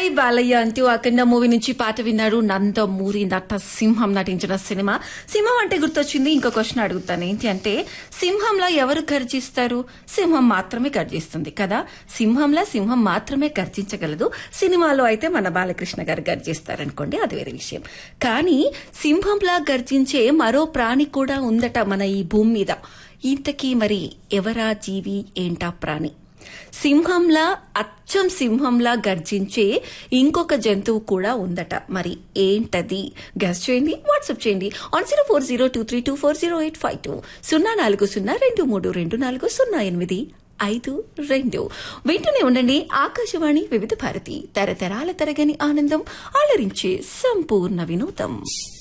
జై బాలయ్య అంటూ అఖండ మూవీ నుంచి పాట విన్నారు నందమూరి నట సింహం నటించిన సినిమా సింహం అంటే గుర్తొచ్చింది ఇంకో క్వశ్చన్ అడుగుతాను ఏంటి అంటే సింహంలా ఎవరు గర్జిస్తారు సింహం మాత్రమే గర్జిస్తుంది కదా సింహంలా సింహం మాత్రమే గర్జించగలదు సినిమాలో అయితే మన బాలకృష్ణ గారు గర్జిస్తారనుకోండి అది వేరే విషయం కానీ సింహంలా గర్జించే మరో ప్రాణి కూడా ఉందట మన ఈ భూమి మీద ఇంతకీ మరి ఎవరా జీవి ఏంటా ప్రాణి సింహంలా అచ్చం సింహంలా గర్జించే ఇంకొక జంతువు కూడా ఉందట మరి ఏంటది గెస్ చేయండి వాట్సాప్ చేయండి on zero four zero two three two four zero eight five two సున్నా నాలుగు సున్నా రెండు మూడు రెండు నాలుగు సున్నా ఎనిమిది ఐదు రెండు వింటూనే ఉండండి ఆకాశవాణి వివిధ భారతి తరతరాల తరగని ఆనందం అలరించే సంపూర్ణ వినోదం